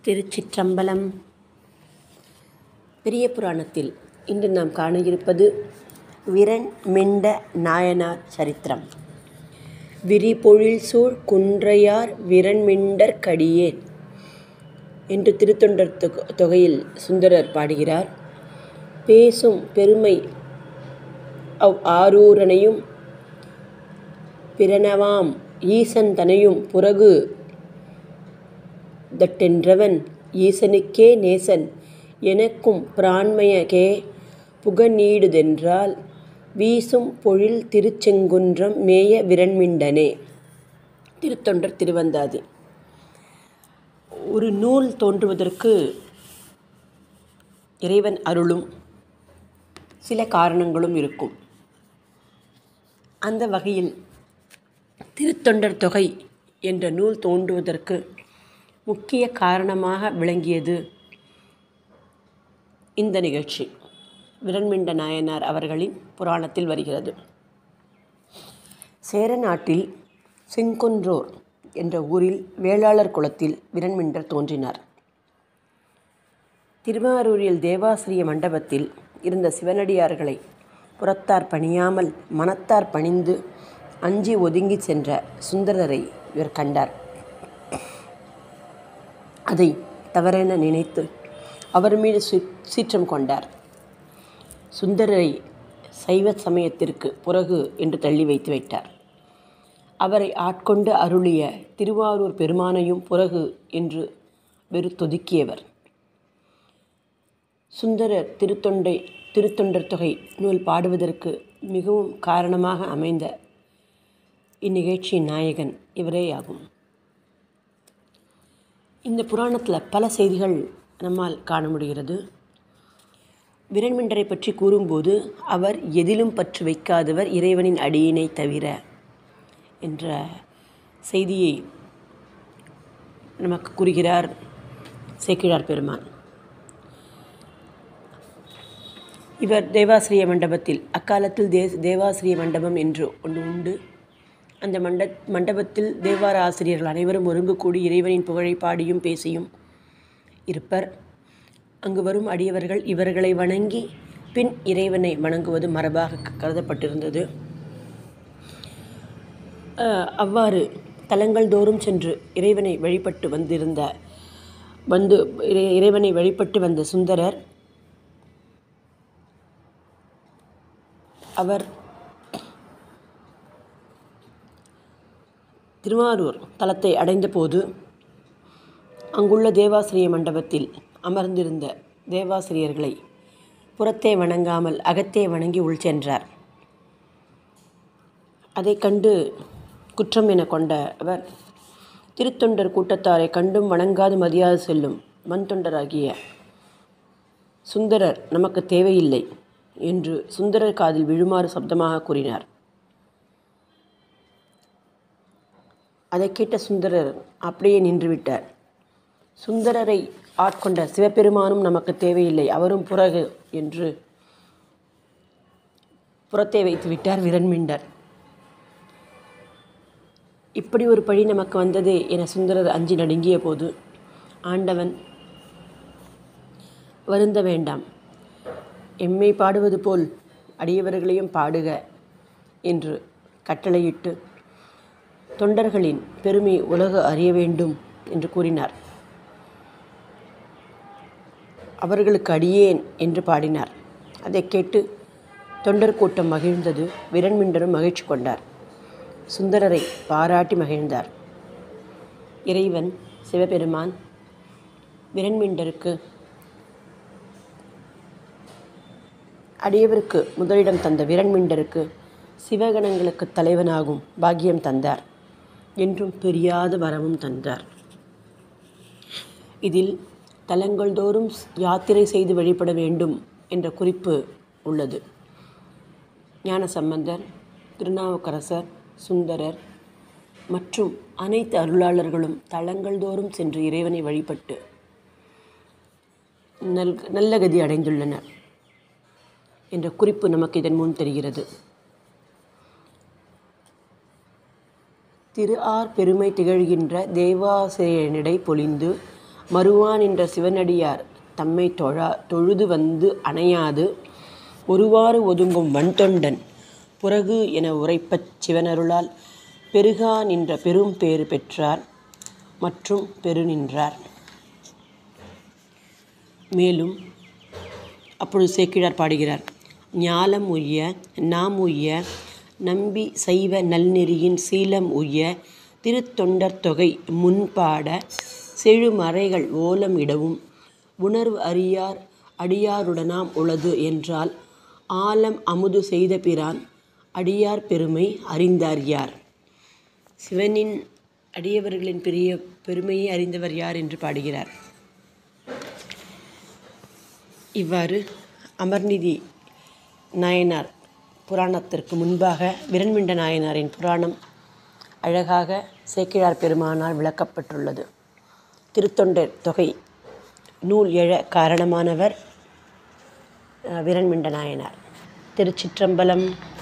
திருச்சிற்றம்பலம் பெரிய புராணத்தில் இன்று நாம் காண இருப்பது விரன் மிண்ட நாயனார் சரித்திரம் விரிபொழில் சூழ் குன்றையார் விரண்மிண்டற் கடியேன் என்று திருத்தொண்டர் தொக- தொகையில் சுந்தரர் பாடுகிறார் பேசும் பெருமை அவ் ஆரூரனையும் பிரணவாம் ஈசன் தனையும் புறகு தட்டென்றவன் ஈசனுக்கே நேசன் எனக்கும் பிரான்மையகே புகநீடுதென்றால் வீசும் பொழில் திருச்செங்குன்றம் மேய விரண்மிண்டனே திருத்தொண்டர் திருவந்தாதி ஒரு நூல் தோன்றுவதற்கு இறைவன் அருளும் சில காரணங்களும் இருக்கும் அந்த வகையில் திருத்தொண்டர் தொகை என்ற நூல் தோன்றுவதற்கு முக்கிய காரணமாக விளங்கியது இந்த நிகழ்ச்சி விரண்மிண்ட நாயனார் அவர்களின் புராணத்தில் வருகிறது சேர நாட்டில் செங்குன்றோர் என்ற ஊரில் வேளாளர் குலத்தில் விரண்மிண்டர் தோன்றினார் திருவாரூரில் தேவாசிரிய மண்டபத்தில் இருந்த சிவனடியார்களை புறத்தார் பணியாமல் மனத்தார் பணிந்து அஞ்சி ஒதுங்கி சென்ற சுந்தரரை இவர் கண்டார் அதை தவறென நினைத்து அவர் மீது சீ- சீற்றம் கொண்டார் சுந்தரரை சைவ சமயத்திற்கு புறகு என்று தள்ளி வைத்து விட்டார் அவரை ஆட்கொண்டு அருளிய திருவாரூர் பெருமானையும் புறகு என்று வெறுத்தொதுக்கியவர் சுந்தரர் திருத்தொண்டை திருத்தொண்டர் தொகை நூல் பாடுவதற்கு மிகவும் காரணமாக அமைந்த இந்நிகழ்ச்சியின் நாயகன் இவரே ஆகும் இந்த புராணத்தில் பல செய்திகள் நம்மால் காண முடிகிறது விரண்மிண்டரை பற்றி கூறும்போது அவர் எதிலும் பற்று வைக்காதவர் இறைவனின் அடியினை தவிர என்ற செய்தியை நமக்கு கூறுகிறார் சேக்கிழார் பெருமான் இவர் தேவாசிரிய மண்டபத்தில் அக்காலத்தில் தே தேவாசிரிய மண்டபம் என்று ஒன்று உண்டு அந்த மண்ட மண்டபத்தில் தேவார ஆசிரியர்கள் அனைவரும் ஒருங்கு கூடி இறைவனின் புகழை பாடியும் பேசியும் இருப்பர் அங்கு வரும் அடியவர்கள் இவர்களை வணங்கி பின் இறைவனை வணங்குவது மரபாக க- கருதப்பட்டிருந்தது அஹ், அவ்வாறு தலங்கள் தோறும் சென்று இறைவனை வழிபட்டு வந்திருந்த வந்து இறை இறைவனை வழிபட்டு வந்த சுந்தரர் அவர் திருவாரூர் தலத்தை அடைந்தபோது அங்குள்ள தேவாசிரிய மண்டபத்தில் அமர்ந்திருந்த தேவாசிரியர்களை புறத்தே வணங்காமல் அகத்தே வணங்கி உள் சென்றார் அதைக் கண்டு குற்றம் என கொண்ட அவர் திருத்தொண்டர் கூட்டத்தாரை கண்டும் வணங்காது மதியாது செல்லும் மண் தொண்டராகிய சுந்தரர் நமக்கு தேவையில்லை என்று சுந்தரர் காதில் விழுமாறு சப்தமாக கூறினார் அதை கேட்ட சுந்தரர் அப்படியே நின்றுவிட்டார் சுந்தரரை ஆட்கொண்ட சிவபெருமானும் நமக்கு தேவையில்லை அவரும் புறகு என்று புறத்தே வைத்து விட்டார் விரண்மிண்டர் இப்படி ஒரு பழி நமக்கு வந்ததே என சுந்தரர் அஞ்சி நடுங்கிய போது ஆண்டவன் வருந்த வேண்டாம் எம்மை பாடுவது போல் அடியவர்களையும் பாடுக என்று கட்டளையிட்டு தொண்டர்களின் பெருமை உலகு அறிய வேண்டும் என்று கூறினார் அவர்களுக்கு அடியேன் என்று பாடினார் அதைக் கேட்டு தொண்டர் கூட்டம் மகிழ்ந்தது விரண்மிண்டரும் மகிழ்ச்சி கொண்டார் சுந்தரரை பாராட்டி மகிழ்ந்தார் இறைவன் சிவபெருமான் விரண்மிண்டருக்கு அடியவருக்கு முதலிடம் தந்த விரண்மிண்டருக்கு சிவகணங்களுக்கு தலைவனாகும் பாக்கியம் தந்தார் என்றும் பிரியாத வரமும் தந்தார் இதில் தலங்கள் தோறும் யாத்திரை செய்து வழிபட வேண்டும் என்ற குறிப்பு உள்ளது ஞானசம்பந்தர் திருநாவுக்கரசர் சுந்தரர் மற்றும் அனைத்து அருளாளர்களும் தலங்கள் தோறும் சென்று இறைவனை வழிபட்டு நல் நல்ல கதி அடைந்துள்ளனர் என்ற குறிப்பு நமக்கு இதன் முன் தெரிகிறது திரு ஆர் பெருமை திகழ்கின்ற தேவாசிரியனிடை பொழிந்து மறுவான் என்ற சிவனடியார் தம்மை தொழா தொழுது வந்து அணையாது ஒருவாறு ஒதுங்கும் வன்தொண்டன் புறகு என உரைப்பச் சிவனருளால் பெருகா நின்ற பெரும் பேறு பெற்றார் மற்றும் பெருநின்றார் மேலும் அப்பொழுது சேக்கிழார் பாடுகிறார் ஞாலம் உய்ய நாம் உய்ய நம்பி சைவ நல்நெறியின் சீலம் உய்ய திருத்தொண்டர் தொகை முன்பாட செழுமறைகள் ஓலம் இடவும் உணர்வு அறியார் அடியாருடனாம் உளது என்றால் ஆலம் அமுது செய்த பிரான் அடியார் பெருமை அறிந்தார் யார் சிவனின் அடியவர்களின் பெரிய பெருமையை அறிந்தவர் யார் என்று பாடுகிறார் இவ்வாறு அமர்நிதி நாயனார் புராணத்திற்கு முன்பாக விரண்மிண்ட நாயனாரின் புராணம் அழகாக சேக்கிழார் பெருமானால் விளக்கப்பட்டுள்ளது திருத்தொண்டர் தொகை நூல் எழ காரணமானவர் அஹ், விரண்மிண்ட நாயனார் திருச்சிற்றம்பலம்